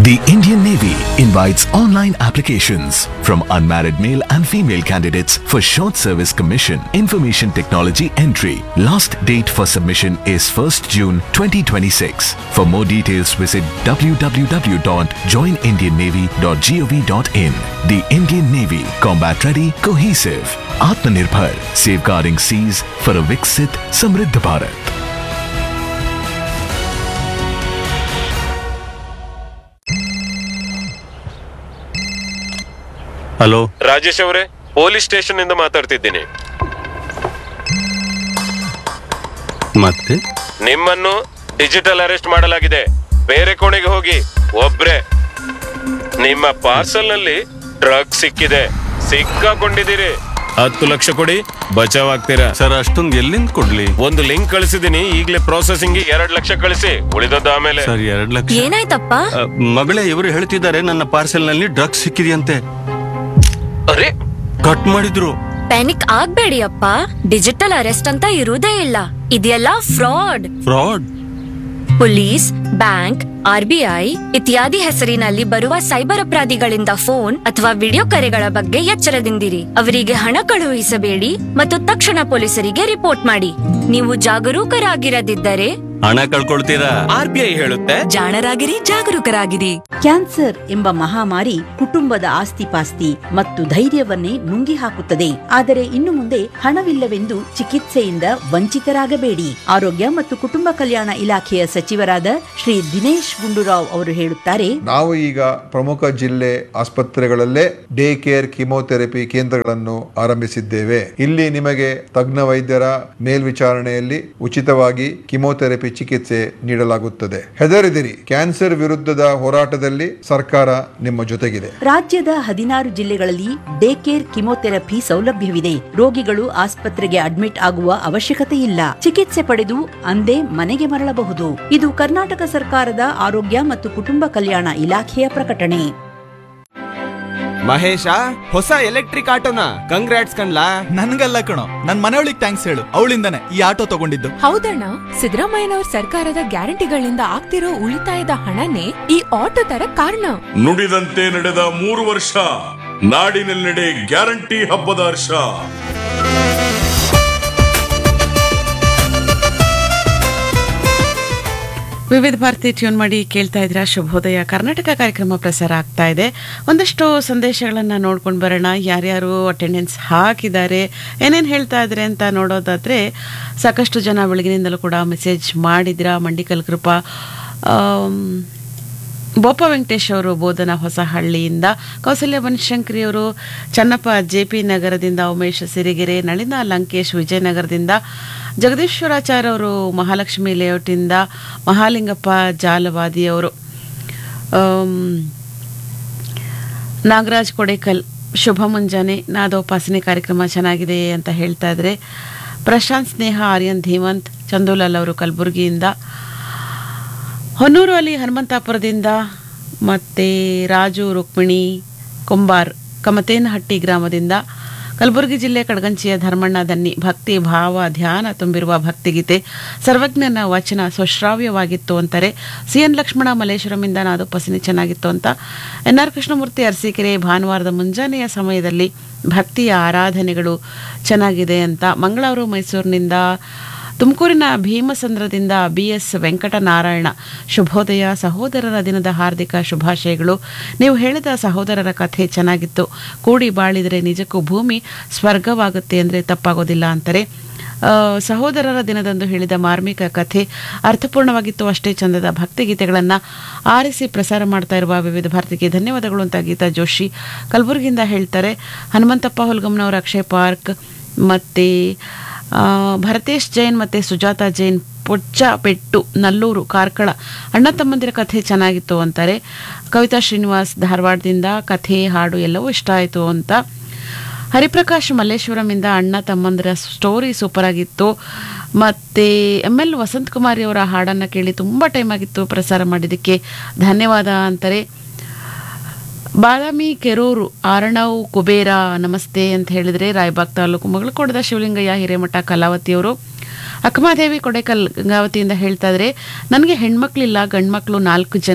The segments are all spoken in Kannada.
The Indian Navy invites online applications from unmarried male and female candidates for short service commission information technology entry. Last date for submission is 1st June 2026. For more details visit www.joinindiannavy.gov.in. The Indian Navy combat ready cohesive Atmanirbhar safeguarding seas for a Viksit Samriddha Bharat. Hello Rajesh ಅವರೇ ಪೊಲೀಸ್ ಸ್ಟೇಷನ್ ಇಂದ ಮಾತಾಡ್ತಿದ್ದೀನಿ ಮತ್ತೆ ನಿಮ್ಮನ್ನು ಡಿಜಿಟಲ್ ಅರೆಸ್ಟ್ ಮಾಡಲಾಗಿದೆ ಬೇರೆ ಕೋಣೆಗೆ ಹೋಗಿ ಒಬ್ರೆ ನಿಮ್ಮ ಪಾರ್ಸಲ್ ನಲ್ಲಿ ಡ್ರಗ್ ಸಿಕ್ಕಿದೆ ಸಿಕ್ಕಾಕೊಂಡಿದ್ದೀರಿ ಹತ್ತು ಲಕ್ಷ ಕೊಡಿ ಬಚಾವ್ ಆಗ್ತೀರಾ ಸರ್ ಅಷ್ಟೊಂದು ಎಲ್ಲಿಂದ ಕೊಡ್ಲಿ ಒಂದು ಲಿಂಕ್ ಕಳಿಸಿದೀನಿ ಈಗಲೇ ಪ್ರೊಸೆಸಿಂಗ್ ಎರಡ್ ಲಕ್ಷ ಕಳಿಸಿ ಉಳಿದದ್ದು ಆಮೇಲೆ ಸರ್ ಎರಡ್ ಲಕ್ಷ ಏನಾಯ್ತಪ್ಪ ಅ, ಮಗಳೇ ಇವರು ಹೇಳ್ತಿದ್ದಾರೆ ನನ್ನ ಪಾರ್ಸೆಲ್ ನಲ್ಲಿ ಡ್ರಗ್ಸ್ ಸಿಕ್ಕಿದೆಯಂತೆ ಅರೆ ಕಟ್ ಮಾಡಿದ್ರು ಪ್ಯಾನಿಕ್ ಆಗ್ಬೇಡಿ ಅಪ್ಪ ಡಿಜಿಟಲ್ ಅರೆಸ್ಟ್ ಅಂತ ಇರುವುದೇ ಇಲ್ಲ ಇದೆಲ್ಲ fraud fraud police bank RBI ಇತ್ಯಾದಿ ಹೆಸರಿನಲ್ಲಿ ಬರುವ ಸೈಬರ್ ಅಪರಾಧಿಗಳಿಂದ ಫೋನ್ ಅಥವಾ ವಿಡಿಯೋ ಕರೆಗಳ ಬಗ್ಗೆ ಎಚ್ಚರದಿಂದಿರಿ ಅವರಿಗೆ ಹಣ ಕಳುಹಿಸಬೇಡಿ ಮತ್ತು ತಕ್ಷಣ ಪೊಲೀಸರಿಗೆ ರಿಪೋರ್ಟ್ ಮಾಡಿ ನೀವು ಜಾಗರೂಕರಾಗಿರದಿದ್ದರೆ ಹಣ ಕಳ್ಕೊಳ್ತೀರಾ ಆರ್ ಬಿ ಐ ಹೇಳುತ್ತೆ ಜಾಣರಾಗಿರಿ ಜಾಗರೂಕರಾಗಿರಿ ಕ್ಯಾನ್ಸರ್ ಎಂಬ ಮಹಾಮಾರಿ ಕುಟುಂಬದ ಆಸ್ತಿಪಾಸ್ತಿ ಮತ್ತು ಧೈರ್ಯವನ್ನೇ ನುಂಗಿ ಹಾಕುತ್ತದೆ ಆದರೆ ಇನ್ನು ಮುಂದೆ ಹಣವಿಲ್ಲವೆಂದು ಚಿಕಿತ್ಸೆಯಿಂದ ವಂಚಿತರಾಗಬೇಡಿ ಆರೋಗ್ಯ ಮತ್ತು ಕುಟುಂಬ ಕಲ್ಯಾಣ ಇಲಾಖೆಯ ಸಚಿವರಾದ ಶ್ರೀ ದಿನೇಶ್ ಗುಂಡೂರಾವ್ ಅವರು ಹೇಳುತ್ತಾರೆ ನಾವು ಈಗ ಪ್ರಮುಖ ಜಿಲ್ಲೆ ಆಸ್ಪತ್ರೆಗಳಲ್ಲೇ ಡೇ ಕೇರ್ ಕಿಮೋಥೆರಪಿ ಕೇಂದ್ರಗಳನ್ನು ಆರಂಭಿಸಿದ್ದೇವೆ ಇಲ್ಲಿ ನಿಮಗೆ ತಜ್ಞ ವೈದ್ಯರ ಮೇಲ್ವಿಚಾರಣೆಯಲ್ಲಿ ಉಚಿತವಾಗಿ ಕಿಮೋಥೆರಪಿ ಚಿಕಿತ್ಸೆ ನೀಡಲಾಗುತ್ತದೆ ಹೆದರಿದಿರಿ ಕ್ಯಾನ್ಸರ್ ವಿರುದ್ಧದ ಹೋರಾಟದಲ್ಲಿ ಸರ್ಕಾರ ನಿಮ್ಮ ಜೊತೆಗಿದೆ ರಾಜ್ಯದ ಹದಿನಾರು ಜಿಲ್ಲೆಗಳಲ್ಲಿ ಡೇ ಕೇರ್ ಕಿಮೋಥೆರಪಿ ಸೌಲಭ್ಯವಿದೆ ರೋಗಿಗಳು ಆಸ್ಪತ್ರೆಗೆ ಅಡ್ಮಿಟ್ ಆಗುವ ಅವಶ್ಯಕತೆ ಇಲ್ಲ ಚಿಕಿತ್ಸೆ ಪಡೆದು ಅಂದೇ ಮನೆಗೆ ಮರಳಬಹುದು ಇದು ಕರ್ನಾಟಕ ಸರ್ಕಾರದ ಆರೋಗ್ಯ ಮತ್ತು ಕುಟುಂಬ ಕಲ್ಯಾಣ ಇಲಾಖೆಯ ಪ್ರಕಟಣೆ ಮಹೇಶ ಹೊಸ ಎಲೆಕ್ಟ್ರಿಕ್ ಆಟೋನ ಕಂಗ್ರಾಟ್ಸ್ ಕಣ್ಲಾ ನನ್ಗಲ್ಲ ಕಣೋ ನನ್ ಮನೆಯೊಳಿಗೆ ಥ್ಯಾಂಕ್ಸ್ ಹೇಳು ಅವಳಿಂದಾನೆ ಈ ಆಟೋ ತಗೊಂಡಿದ್ದು ಹೌದಣ್ಣ ಸಿದ್ದರಾಮಯ್ಯನವ್ರ ಸರ್ಕಾರದ ಗ್ಯಾರಂಟಿಗಳಿಂದ ಆಗ್ತಿರೋ ಉಳಿತಾಯದ ಹಣನೇ ಈ ಆಟೋ ತರ ಕಾರಣ ನುಡಿದಂತೆ ನಡೆದ ಮೂರು ವರ್ಷ ನಾಡಿನೆಲ್ಲೆಡೆ ಗ್ಯಾರಂಟಿ ಹಬ್ಬದ ಹರ್ಷ ವಿವಿಧ ಭಾರತಿ ಟ್ಯೂನ್ ಮಾಡಿ ಕೇಳ್ತಾ ಇದ್ರ ಶುಭೋದಯ ಕರ್ನಾಟಕ ಕಾರ್ಯಕ್ರಮ ಪ್ರಸಾರ ಆಗ್ತಾ ಇದೆ ಒಂದಷ್ಟು ಸಂದೇಶಗಳನ್ನು ನೋಡ್ಕೊಂಡು ಬರೋಣ ಯಾರ್ಯಾರು ಅಟೆಂಡೆನ್ಸ್ ಹಾಕಿದ್ದಾರೆ ಏನೇನು ಹೇಳ್ತಾ ಇದ್ದಾರೆ ಅಂತ ನೋಡೋದಾದರೆ ಸಾಕಷ್ಟು ಜನ ಬೆಳಗಿನಿಂದಲೂ ಕೂಡ ಮೆಸೇಜ್ ಮಾಡಿದ್ರ ಮಂಡಿಕಲ್ ಕೃಪಾ ಆಮ್, ಬೋಪ ವೆಂಕಟೇಶ್ ಅವರು ಬೋಧನ ಹೊಸಹಳ್ಳಿಯಿಂದ ಕೌಸಲ್ಯ ಬನಶಂಕರಿ ಅವರು ಚನ್ನಪ್ಪ ಜೆ ಪಿ ನಗರದಿಂದ ಉಮೇಶ್ ಸಿರಿಗೆರೆ ನಳಿನ ಲಂಕೇಶ್ ವಿಜಯನಗರದಿಂದ ಜಗದೀಶ್ವರಾಚಾರ್ಯ ಅವರು ಮಹಾಲಕ್ಷ್ಮಿ ಲೇಔಟಿಂದ ಮಹಾಲಿಂಗಪ್ಪ ಜಾಲವಾದಿ ಅವರು ಆಮ್, ನಾಗರಾಜ್ ಕೊಡೇಕಲ್ ಶುಭ ಮುಂಜಾನೆ ನಾದೋಪಾಸನೆ ಕಾರ್ಯಕ್ರಮ ಚೆನ್ನಾಗಿದೆ ಅಂತ ಹೇಳ್ತಾ ಇದ್ರೆ ಪ್ರಶಾಂತ್ ಸ್ನೇಹ ಆರ್ಯನ್ ಧೀಮಂತ್ ಚಂದೂಲಾಲ್ ಅವರು ಕಲಬುರಗಿಯಿಂದ ಹೊನ್ನೂರು ಅಲ್ಲಿ ಹನುಮಂತಾಪುರದಿಂದ ಮತ್ತು ರಾಜು ರುಕ್ಮಿಣಿ ಕುಂಬಾರ್ ಕಮತೇನಹಟ್ಟಿ ಗ್ರಾಮದಿಂದ ಕಲಬುರಗಿ ಜಿಲ್ಲೆ ಕಡಗಂಚಿಯ ಧರ್ಮಣ್ಣ ದನ್ನಿ ಭಕ್ತಿ ಭಾವ ಧ್ಯಾನ ತುಂಬಿರುವ ಭಕ್ತಿಗೀತೆ ಸರ್ವಜ್ಞನ ವಚನ ಸುಶ್ರಾವ್ಯವಾಗಿತ್ತು ಅಂತಾರೆ ಸಿ ಎನ್ ಲಕ್ಷ್ಮಣ ಮಲ್ಲೇಶ್ವರಮಿಂದ ನಾದೋಪಾಸನೆ ಚೆನ್ನಾಗಿತ್ತು ಅಂತ ಎನ್ ಆರ್ ಕೃಷ್ಣಮೂರ್ತಿ ಅರಸೀಕೆರೆ ಭಾನುವಾರದ ಮುಂಜಾನೆಯ ಸಮಯದಲ್ಲಿ ಭಕ್ತಿಯ ಆರಾಧನೆಗಳು ಚೆನ್ನಾಗಿದೆ ಅಂತ ಮಂಗಳೂರು ಮೈಸೂರಿನಿಂದ ತುಮಕೂರಿನ ಭೀಮಸಂದ್ರದಿಂದ ಬಿ ಎಸ್ ವೆಂಕಟನಾರಾಯಣ ಶುಭೋದಯ ಸಹೋದರರ ದಿನದ ಹಾರ್ದಿಕ ಶುಭಾಶಯಗಳು ನೀವು ಹೇಳಿದ ಸಹೋದರರ ಕಥೆ ಚೆನ್ನಾಗಿತ್ತು ಕೂಡಿ ಬಾಳಿದರೆ ನಿಜಕ್ಕೂ ಭೂಮಿ ಸ್ವರ್ಗವಾಗುತ್ತೆ ಅಂದರೆ ತಪ್ಪಾಗೋದಿಲ್ಲ ಅಂತಾರೆ ಆ, ಸಹೋದರರ ದಿನದಂದು ಹೇಳಿದ ಮಾರ್ಮಿಕ ಕಥೆ ಅರ್ಥಪೂರ್ಣವಾಗಿತ್ತು ಅಷ್ಟೇ ಚಂದದ ಭಕ್ತಿಗೀತೆಗಳನ್ನು ಆರಿಸಿ ಪ್ರಸಾರ ಮಾಡ್ತಾ ಇರುವ ವಿವಿಧ ಭಾರತಿಗೆ ಧನ್ಯವಾದಗಳು ಅಂತ ಗೀತಾ ಜೋಶಿ ಕಲಬುರಗಿಯಿಂದ ಹೇಳ್ತಾರೆ ಹನುಮಂತಪ್ಪ ಹುಲ್ಗಮ್ನವರ ಅಕ್ಷಯ್ ಪಾರ್ಕ್ ಮತ್ತು ಭರತೇಶ್ ಜೈನ್ ಮತ್ತು ಸುಜಾತ ಜೈನ್ ಪೊಚ್ಚಪೆಟ್ಟು ನಲ್ಲೂರು ಕಾರ್ಕಳ ಅಣ್ಣ ತಮ್ಮಂದಿರ ಕಥೆ ಚೆನ್ನಾಗಿತ್ತು ಅಂತಾರೆ ಕವಿತಾ ಶ್ರೀನಿವಾಸ್ ಧಾರವಾಡದಿಂದ ಕಥೆ ಹಾಡು ಎಲ್ಲವೂ ಇಷ್ಟ ಆಯಿತು ಅಂತ ಹರಿಪ್ರಕಾಶ್ ಮಲ್ಲೇಶ್ವರಮಿಂದ ಅಣ್ಣ ತಮ್ಮಂದಿರ ಸ್ಟೋರಿ ಸೂಪರ್ ಆಗಿತ್ತು ಮತ್ತು ಎಮ್ ಎಲ್ ವಸಂತ್ ಕುಮಾರಿ ಅವರ ಹಾಡನ್ನು ಕೇಳಿ ತುಂಬ ಟೈಮ್ ಆಗಿತ್ತು ಪ್ರಸಾರ ಮಾಡಿದ್ದಕ್ಕೆ ಧನ್ಯವಾದ ಅಂತಾರೆ ಬಾದಾಮಿ ಕೆರೂರು ಆರಣವ್ ಕುಬೇರ ನಮಸ್ತೆ ಅಂತ ಹೇಳಿದರೆ ರಾಯಬಾಗ್ ತಾಲೂಕು ಮಗಳಕೋಟದ ಶಿವಲಿಂಗಯ್ಯ ಹಿರೇಮಠ ಕಲಾವತಿಯವರು ಅಕ್ಕಮಾದೇವಿ ಕೊಡೆಕಲ್ ಗಂಗಾವತಿಯಿಂದ ಹೇಳ್ತಾ ಇದ್ರೆ ನನಗೆ ಹೆಣ್ಮಕ್ಳಿಲ್ಲ ಗಂಡ್ಮಕ್ಳು ನಾಲ್ಕು ಜನ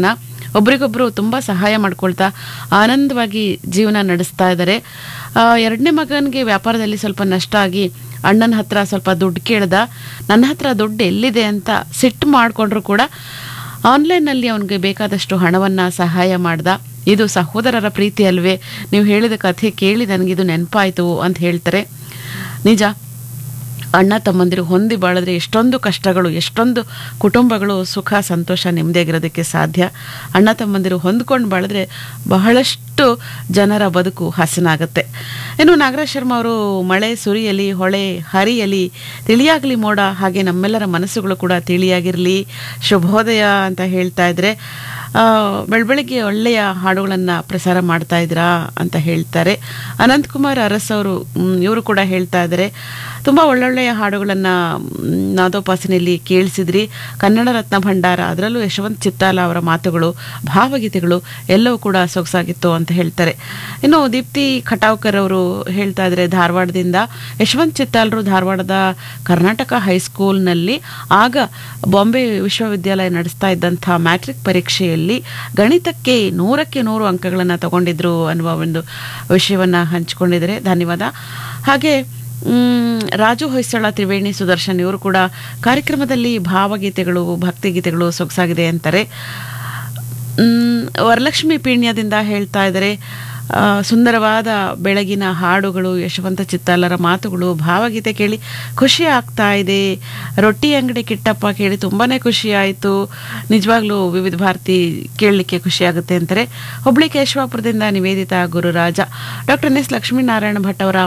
ಒಬ್ರಿಗೊಬ್ರು ತುಂಬ ಸಹಾಯ ಮಾಡ್ಕೊಳ್ತಾ ಆನಂದವಾಗಿ ಜೀವನ ನಡೆಸ್ತಾ ಇದ್ದಾರೆ ಆ, ಎರಡನೇ ಮಗನಿಗೆ ವ್ಯಾಪಾರದಲ್ಲಿ ಸ್ವಲ್ಪ ನಷ್ಟ ಆಗಿ ಅಣ್ಣನ ಹತ್ರ ಸ್ವಲ್ಪ ದುಡ್ಡು ಕೇಳ್ದ ನನ್ನ ಹತ್ರ ದುಡ್ಡು ಎಲ್ಲಿದೆ ಅಂತ ಸಿಟ್ಟು ಮಾಡಿಕೊಂಡ್ರು ಕೂಡ ಆನ್ಲೈನಲ್ಲಿ ಅವನಿಗೆ ಬೇಕಾದಷ್ಟು ಹಣವನ್ನು ಸಹಾಯ ಮಾಡ್ದ ಇದು ಸಹೋದರರ ಪ್ರೀತಿ ಅಲ್ವೇ ನೀವು ಹೇಳಿದ ಕಥೆ ಕೇಳಿ ನನಗಿದು ನೆನಪಾಯಿತು ಅಂತ ಹೇಳ್ತಾರೆ ನಿಜ ಅಣ್ಣ ತಮ್ಮಂದಿರು ಹೊಂದಿ ಬಾಳಿದ್ರೆ ಎಷ್ಟೊಂದು ಕಷ್ಟಗಳು ಎಷ್ಟೊಂದು ಕುಟುಂಬಗಳು ಸುಖ ಸಂತೋಷ ನೆಮ್ಮದಿಯಾಗಿರೋದಕ್ಕೆ ಸಾಧ್ಯ ಅಣ್ಣ ತಮ್ಮಂದಿರು ಹೊಂದ್ಕೊಂಡು ಬಾಳಿದ್ರೆ ಬಹಳಷ್ಟು ಜನರ ಬದುಕು ಹಸನಾಗುತ್ತೆ ಇನ್ನು ನಾಗರಾಜ್ ಶರ್ಮಾ ಅವರು ಮಳೆ ಸುರಿಯಲಿ ಹೊಳೆ ಹರಿಯಲಿ ತಿಳಿಯಾಗಲಿ ಮೋಡ ಹಾಗೆ ನಮ್ಮೆಲ್ಲರ ಮನಸ್ಸುಗಳು ಕೂಡ ತಿಳಿಯಾಗಿರಲಿ ಶುಭೋದಯ ಅಂತ ಹೇಳ್ತಾ ಇದ್ರೆ ಆ, ಬೆಳಬೆಳಗ್ಗೆ ಒಳ್ಳೆಯ ಹಾಡುಗಳನ್ನು ಪ್ರಸಾರ ಮಾಡ್ತಾ ಇದ್ದೀರಾ ಅಂತ ಹೇಳ್ತಾರೆ ಅನಂತಕುಮಾರ್ ಅರಸ್ ಅವರು ಇವರು ಕೂಡ ಹೇಳ್ತಾ ಇದ್ದಾರೆ ತುಂಬ ಒಳ್ಳೊಳ್ಳೆಯ ಹಾಡುಗಳನ್ನು ನಾದೋಪಾಸನೆಯಲ್ಲಿ ಕೇಳಿಸಿದ್ರಿ ಕನ್ನಡ ರತ್ನ ಭಂಡಾರ ಅದರಲ್ಲೂ ಯಶವಂತ್ ಚಿತ್ತಾಲ ಅವರ ಮಾತುಗಳು ಭಾವಗೀತೆಗಳು ಎಲ್ಲವೂ ಕೂಡ ಸೊಗಸಾಗಿತ್ತು ಅಂತ ಹೇಳ್ತಾರೆ ಇನ್ನು ದೀಪ್ತಿ ಖಟಾವ್ಕರ್ ಅವರು ಹೇಳ್ತಾ ಇದ್ದಾರೆ ಧಾರವಾಡದಿಂದ ಯಶವಂತ್ ಚಿತ್ತಾಲರು ಧಾರವಾಡದ ಕರ್ನಾಟಕ ಹೈಸ್ಕೂಲ್ನಲ್ಲಿ ಆಗ ಬಾಂಬೆ ವಿಶ್ವವಿದ್ಯಾಲಯ ನಡೆಸ್ತಾ ಇದ್ದಂಥ ಮ್ಯಾಟ್ರಿಕ್ ಪರೀಕ್ಷೆಯಲ್ಲಿ ಗಣಿತಕ್ಕೆ ನೂರಕ್ಕೆ ನೂರು ಅಂಕಗಳನ್ನು ತಗೊಂಡಿದ್ರು ಅನ್ನುವ ಒಂದು ವಿಷಯವನ್ನು ಹಂಚಿಕೊಂಡಿದ್ದಾರೆ ಧನ್ಯವಾದ ಹಾಗೆ ಮ್, ರಾಜು ಹೊಯ್ಸಳ ತ್ರಿವೇಣಿ ಸುದರ್ಶನ್ ಇವರು ಕೂಡ ಕಾರ್ಯಕ್ರಮದಲ್ಲಿ ಭಾವಗೀತೆಗಳು ಭಕ್ತಿಗೀತೆಗಳು ಸೊಗಸಾಗಿದೆ ಅಂತಾರೆ ಮ್, ವರಲಕ್ಷ್ಮಿ ಪೀಣ್ಯದಿಂದ ಹೇಳ್ತಾ ಇದ್ದಾರೆ ಆ, ಸುಂದರವಾದ ಬೆಳಗಿನ ಹಾಡುಗಳು ಯಶವಂತ ಚಿತ್ತಾಲರ ಮಾತುಗಳು ಭಾವಗೀತೆ ಕೇಳಿ ಖುಷಿ ಆಗ್ತಾ ಇದೆ ರೊಟ್ಟಿ ಅಂಗಡಿ ಕಿಟ್ಟಪ್ಪ ಕೇಳಿ ತುಂಬಾನೇ ಖುಷಿ ಆಯಿತು ನಿಜವಾಗ್ಲೂ ವಿವಿಧ ಭಾರತಿ ಕೇಳಲಿಕ್ಕೆ ಖುಷಿ ಆಗುತ್ತೆ ಅಂತಾರೆ ಹುಬ್ಳಿ ಕೇಶವಾಪುರದಿಂದ Nivedita Gururaja doctor N S Lakshminarayana Bhat ಅವರ